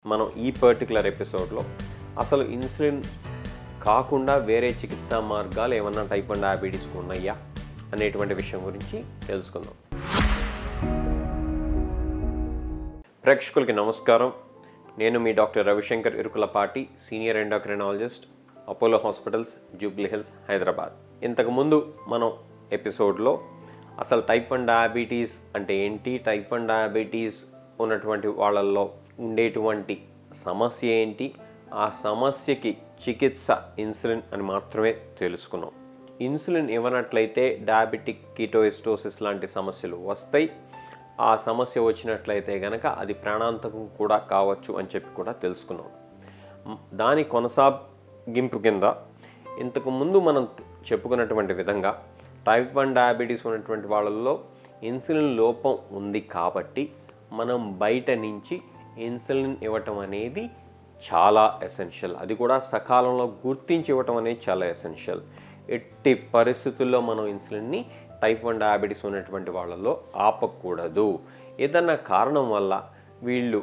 మనం ఈ పర్టికులర్ ఎపిసోడ్లో అసలు ఇన్సులిన్ కాకుండా వేరే చికిత్సా మార్గాలు ఏమన్నా టైప్ వన్ డయాబెటీస్కి ఉన్నాయా అనేటువంటి విషయం గురించి తెలుసుకుందాం ప్రేక్షకులకి నమస్కారం నేను మీ doctor Ravishankar Irukulapati senior endocrinologist Apollo hospitals Jubilee Hills Hyderabad ఇంతకుముందు మనం ఎపిసోడ్లో అసలు టైప్ వన్ డయాబెటీస్ అంటే ఏంటి టైప్ వన్ డయాబెటీస్ ఉన్నటువంటి వాళ్ళల్లో ఉండేటువంటి సమస్య ఏంటి ఆ సమస్యకి చికిత్స ఇన్సులిన్ అని మాత్రమే తెలుసుకున్నాం ఇన్సులిన్ ఇవ్వనట్లయితే డయాబెటిక్ కీటోఎస్టోసిస్ లాంటి సమస్యలు వస్తాయి ఆ సమస్య వచ్చినట్లయితే గనక అది ప్రాణాంతకం కూడా కావచ్చు అని చెప్పి కూడా తెలుసుకున్నాం మ్, దాని కొనసాగింపు కింద ఇంతకు ముందు మనం చెప్పుకున్నటువంటి విధంగా టైప్ వన్ డయాబెటీస్ ఉన్నటువంటి వాళ్ళల్లో ఇన్సులిన్ లోపం ఉంది కాబట్టి మనం బయట నుంచి ఇన్సులిన్ ఇవ్వటం అనేది చాలా ఎసెన్షియల్ అది కూడా సకాలంలో గుర్తించి ఇవ్వటం అనేది చాలా ఎసెన్షియల్ ఎట్టి పరిస్థితుల్లో మనం ఇన్సులిన్ని టైప్ వన్ డయాబెటీస్ ఉన్నటువంటి వాళ్ళలో ఆపకూడదు ఏదన్నా కారణం వల్ల వీళ్ళు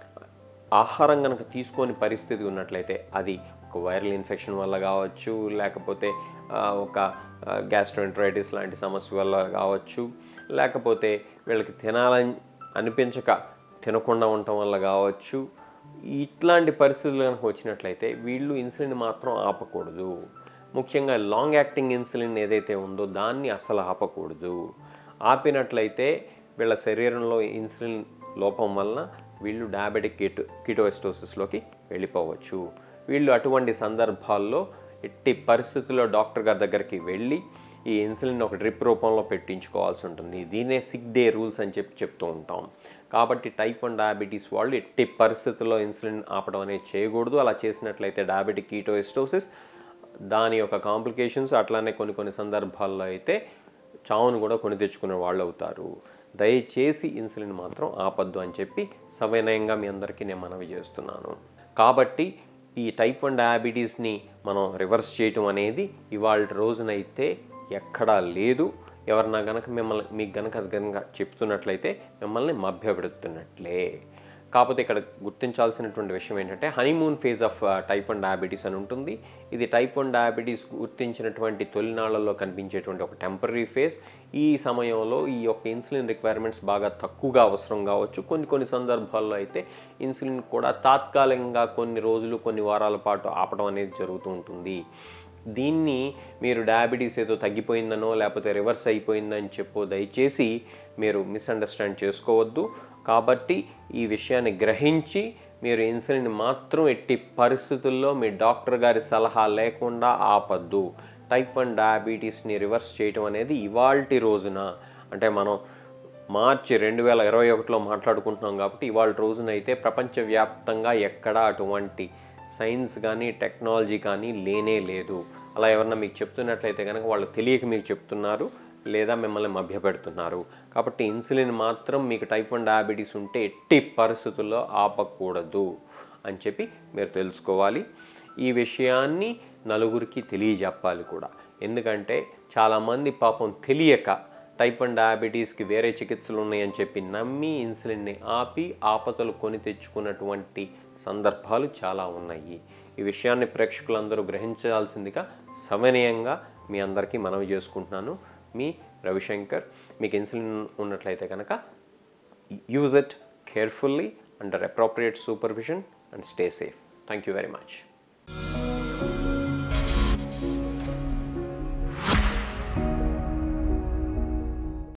ఆహారం కనుక తీసుకొని పరిస్థితి ఉన్నట్లయితే అది ఒక వైరల్ ఇన్ఫెక్షన్ వల్ల కావచ్చు లేకపోతే ఆ, ఒక గ్యాస్ట్రోఎంట్రైటిస్ లాంటి సమస్య వల్ల కావచ్చు లేకపోతే వీళ్ళకి తినాలని అనిపించక తినకుండా ఉండటం వల్ల కావచ్చు ఇట్లాంటి పరిస్థితులు కనుక వచ్చినట్లయితే వీళ్ళు ఇన్సులిన్ మాత్రం ఆపకూడదు ముఖ్యంగా లాంగ్ యాక్టింగ్ ఇన్సులిన్ ఏదైతే ఉందో దాన్ని అస్సలు ఆపకూడదు ఆపినట్లయితే వీళ్ళ శరీరంలో ఇన్సులిన్ లోపం వలన వీళ్ళు డయాబెటిక్ కీటో కీటోఎస్టోసిస్లోకి వెళ్ళిపోవచ్చు వీళ్ళు అటువంటి సందర్భాల్లో ఎట్టి పరిస్థితుల్లో డాక్టర్ గారి దగ్గరికి వెళ్ళి ఈ ఇన్సులిన్ ఒక డ్రిప్ రూపంలో పెట్టించుకోవాల్సి ఉంటుంది దీనే సిక్ డే రూల్స్ అని చెప్పి చెప్తూ ఉంటాం కాబట్టి టైప్ వన్ డయాబెటీస్ వాళ్ళు ఎట్టి పరిస్థితుల్లో ఇన్సులిన్ ఆపడం అనేది చేయకూడదు అలా చేసినట్లయితే డయాబెటిక్ కీటోఎస్టోసిస్ దాని యొక్క కాంప్లికేషన్స్ అట్లానే కొన్ని కొన్ని సందర్భాల్లో అయితే చావును కూడా కొని తెచ్చుకునే వాళ్ళు అవుతారు దయచేసి ఇన్సులిన్ మాత్రం ఆపద్దు అని చెప్పి సవినయంగా మీ అందరికీ నేను మనవి చేస్తున్నాను కాబట్టి ఈ టైప్ వన్ డయాబెటీస్ని మనం రివర్స్ చేయటం అనేది ఇవాళ రోజునైతే ఎక్కడా లేదు ఎవరన్నా గనక మిమ్మల్ని మీకు గనక అది గనక చెప్తున్నట్లయితే మిమ్మల్ని మభ్యపెడుతున్నట్లే కాకపోతే ఇక్కడ గుర్తించాల్సినటువంటి విషయం ఏంటంటే honeymoon phase of type one diabetes అని ఉంటుంది ఇది టైప్ వన్ డయాబెటీస్ గుర్తించినటువంటి తొలినాళ్లలో కనిపించేటువంటి ఒక టెంపరీ ఫేజ్ ఈ సమయంలో ఈ యొక్క ఇన్సులిన్ రిక్వైర్మెంట్స్ బాగా తక్కువగా అవసరం కావచ్చు కొన్ని కొన్ని సందర్భాల్లో అయితే ఇన్సులిన్ కూడా తాత్కాలికంగా కొన్ని రోజులు కొన్ని వారాల పాటు ఆపడం అనేది జరుగుతూ ఉంటుంది దీన్ని మీరు డయాబెటీస్ ఏదో తగ్గిపోయిందనో లేకపోతే రివర్స్ అయిపోయిందని చెప్పో దయచేసి మీరు మిస్అండర్స్టాండ్ చేసుకోవద్దు కాబట్టి ఈ విషయాన్ని గ్రహించి మీరు ఇన్సులిన్ మాత్రం ఎట్టి పరిస్థితుల్లో మీ డాక్టర్ గారి సలహా లేకుండా ఆపద్దు టైప్ వన్ డయాబెటీస్ని రివర్స్ చేయటం అనేది ఇవాల్టి రోజున అంటే మనం మార్చి రెండు వేల ఇరవై ఒకటిలో మాట్లాడుకుంటున్నాం కాబట్టి ఇవాళ రోజునైతే ప్రపంచవ్యాప్తంగా ఎక్కడా అటువంటి సైన్స్ కానీ టెక్నాలజీ కానీ లేనే లేదు అలా ఎవరన్నా మీకు చెప్తున్నట్లయితే కనుక వాళ్ళు తెలియక మీకు చెప్తున్నారు లేదా మిమ్మల్ని మభ్యపెడుతున్నారు కాబట్టి ఇన్సులిన్ మాత్రం మీకు టైప్ వన్ డయాబెటీస్ ఉంటే ఎట్టి పరిస్థితుల్లో ఆపకూడదు అని చెప్పి మీరు తెలుసుకోవాలి ఈ విషయాన్ని నలుగురికి తెలియజెప్పాలి కూడా ఎందుకంటే చాలామంది పాపం తెలియక టైప్ వన్ డయాబెటీస్కి వేరే చికిత్సలు ఉన్నాయని చెప్పి నమ్మి ఇన్సులిన్ని ఆపి ఆపదలు కొని తెచ్చుకున్నటువంటి సందర్భాలు చాలా ఉన్నాయి ఈ విషయాన్ని ప్రేక్షకులందరూ గ్రహించాల్సిందిగా సవినయంగా మీ అందరికీ మనవి చేసుకుంటున్నాను మీ రవిశంకర్ మీకు ఇన్సులిన్ ఉన్నట్లయితే కనుక use it carefully under appropriate supervision and stay safe thank you very much